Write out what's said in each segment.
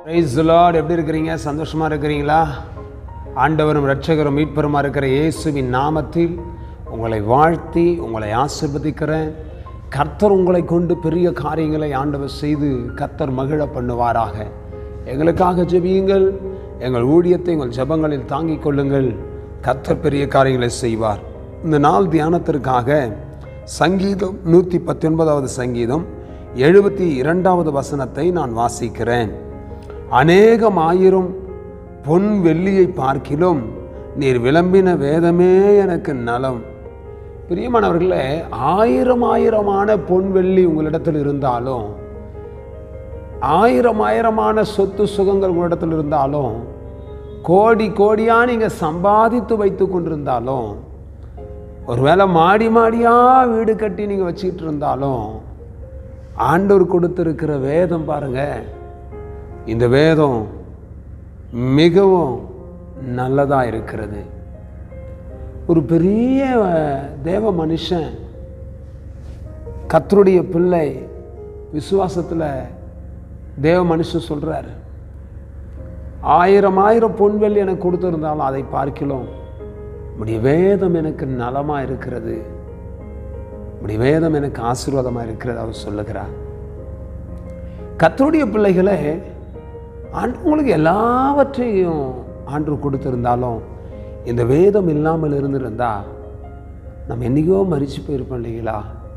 price Lord எப்படி இருக்கிறீங்க சந்தோஷமா இருக்கிறீங்களா ஆண்டவரும் இரட்சகரும் மீட்பருமா இருக்கிற இயேசுவின் நாமத்தில் உங்களை வாழ்த்தி உங்களை ஆசிர்வதிக்கிறேன் கர்த்தர் உங்களை கொண்டு பெரிய காரியங்களை ஆண்டவர் செய்து கர்த்தர் மகிழ பண்ணுவாராக எங்களுக்காக ஜெபியுங்கள் எங்கள் ஊழியத்தை எங்கள் ஜெபங்களில் தாங்கிக் கொள்ளுங்கள் கர்த்தர் பெரிய காரியங்களை செய்வார் இந்த நாள் தியானத்திற்காக சங்கீதம் நூற்றி பத்தொன்பதாவது சங்கீதம் எழுபத்தி இரண்டாவது வசனத்தை நான் வாசிக்கிறேன் அநேகம் ஆயிரம் பொன் வெள்ளியை பார்க்கிலும் நீர் விளம்பின வேதமே எனக்கு நலம் பிரியமானவர்களே ஆயிரம் ஆயிரமான பொன் வெள்ளி உங்களிடத்தில் இருந்தாலும் ஆயிரம் ஆயிரமான சொத்து சுகங்கள் உங்களிடத்தில் இருந்தாலும் கோடி கோடியாக நீங்கள் சம்பாதித்து வைத்து கொண்டிருந்தாலும் ஒருவேளை மாடி மாடியாக வீடு கட்டி நீங்கள் வச்சுக்கிட்டு இருந்தாலும் ஆண்டவர் கொடுத்திருக்கிற வேதம் பாருங்க இந்த வேதம் மிகவும் நல்லதாக இருக்கிறது ஒரு பெரிய தேவ மனுஷன் கத்தருடைய பிள்ளை விசுவாசத்தில் தேவ மனுஷன் சொல்கிறார் ஆயிரம் ஆயிரம் பொன்வெள்ளி எனக்கு கொடுத்துருந்தாலும் அதை பார்க்கலாம் உடைய வேதம் எனக்கு நலமாக இருக்கிறது உடைய வேதம் எனக்கு ஆசீர்வாதமாக இருக்கிறது அவர் சொல்லுகிறார் கத்தருடைய பிள்ளைகளை ஆண்டு உங்களுக்கு எல்லாவற்றையும் ஆண்டு கொடுத்திருந்தாலும் இந்த வேதம் இல்லாமல் இருந்திருந்தா நம்ம என்னைக்கோ மறிச்சு போயிருப்போம் இல்லைங்களா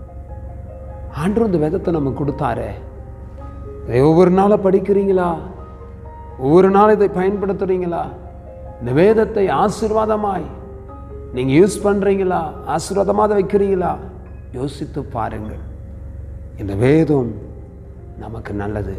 ஆண்டு இந்த வேதத்தை நம்ம கொடுத்தாரே இதை ஒவ்வொரு நாளும் படிக்கிறீங்களா ஒவ்வொரு நாளும் இதை பயன்படுத்துகிறீங்களா இந்த வேதத்தை ஆசீர்வாதமாய் நீங்கள் யூஸ் பண்ணுறீங்களா ஆசீர்வாதமாக அதை வைக்கிறீங்களா யோசித்து பாருங்கள் இந்த வேதம் நமக்கு நல்லது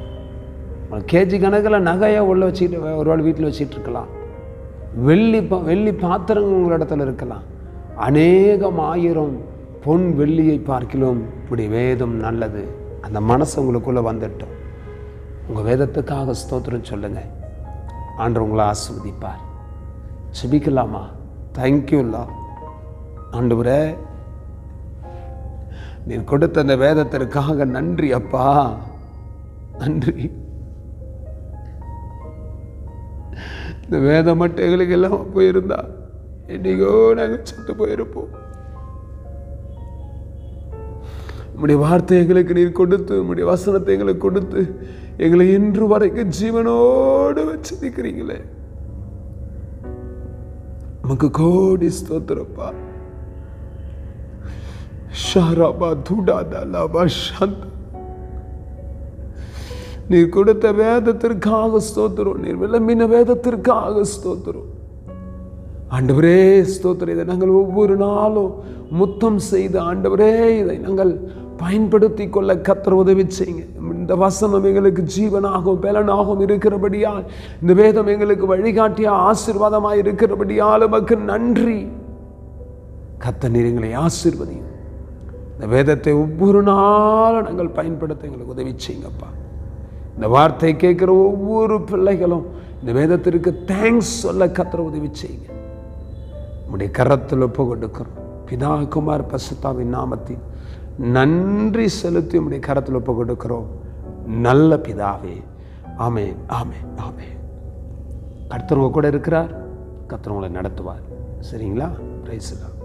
கேஜி கணக்கில் நகையை உள்ள வச்சுக்கிட்டு ஒரு வேளை வீட்டில் வச்சுட்டு இருக்கலாம் வெள்ளி பா வெள்ளி பாத்திரங்கள் உங்களிடத்தில் இருக்கலாம் அநேகம் ஆயிரம் பொன் வெள்ளியை பார்க்கிலும் இப்படி வேதம் நல்லது அந்த மனசு உங்களுக்குள்ளே வந்துட்டோம் உங்கள் வேதத்துக்காக ஸ்தோத்திரம் சொல்லுங்கள் ஆண்டு உங்களை ஆஸ்வதிப்பார் செபிக்கலாமா தேங்க்யூல்லா ஆண்டவரே நீர் கொடுத்த அந்த வேதத்திற்காக நன்றி அப்பா நன்றி இந்த வேதம் மட்டும் எங்களுக்கு எல்லாம் போயிருந்தா என்னைக்கோ நாங்கள் செத்து போயிருப்போம் உம்முடைய வார்த்தை எங்களுக்கு நீர் கொடுத்து உம்முடைய வசனத்தை எங்களுக்கு கொடுத்து எங்களை இன்று வரைக்கும் ஜீவனோடு வச்சிருக்கிறீங்களே நமக்கு கோடி ஸ்தோத்திரப்பா ஷாராபா துடாதா லாபா சாந்த நீர் கொடுத்த வேதத்திற்காக ஸ்தோத்திரம் நீர் விளம்பின வேதத்திற்காக ஸ்தோத்திரம் ஆண்டவரே ஸ்தோத்திரம் இதை நாங்கள் ஒவ்வொரு நாளும் முத்தம் செய்து ஆண்டவரே இதை நாங்கள் பயன்படுத்தி கொள்ள கத்திர உதவி செய்யுங்க இந்த வசனம் எங்களுக்கு ஜீவனாகவும் பலனாகவும் இருக்கிறபடியால் இந்த வேதம் எங்களுக்கு வழிகாட்டிய ஆசீர்வாதமாக இருக்கிறபடியால் நமக்கு நன்றி கத்த நீர் எங்களை ஆசீர்வதியும் இந்த வேதத்தை ஒவ்வொரு நாளும் நாங்கள் பயன்படுத்த எங்களுக்கு உதவி செய்யுங்கப்பா இந்த வார்த்தை கேட்குற ஒவ்வொரு பிள்ளைகளும் இந்த வேதத்திற்கு தேங்க்ஸ் சொல்ல கத்திர உதவி செய்யுங்க உடைய கரத்தில் ஒப்பு கொடுக்கிறோம் பிதா குமார் பசுத்தாவின் நாமத்தில் நன்றி செலுத்தி உடைய கரத்தில் ஒப்பு கொடுக்கிறோம் நல்ல பிதாவே ஆமே ஆமே ஆமே கர்த்தர் உங்க கூட இருக்கிறார் கர்த்தர் உங்களை நடத்துவார் சரிங்களா பிரைஸ்லாம்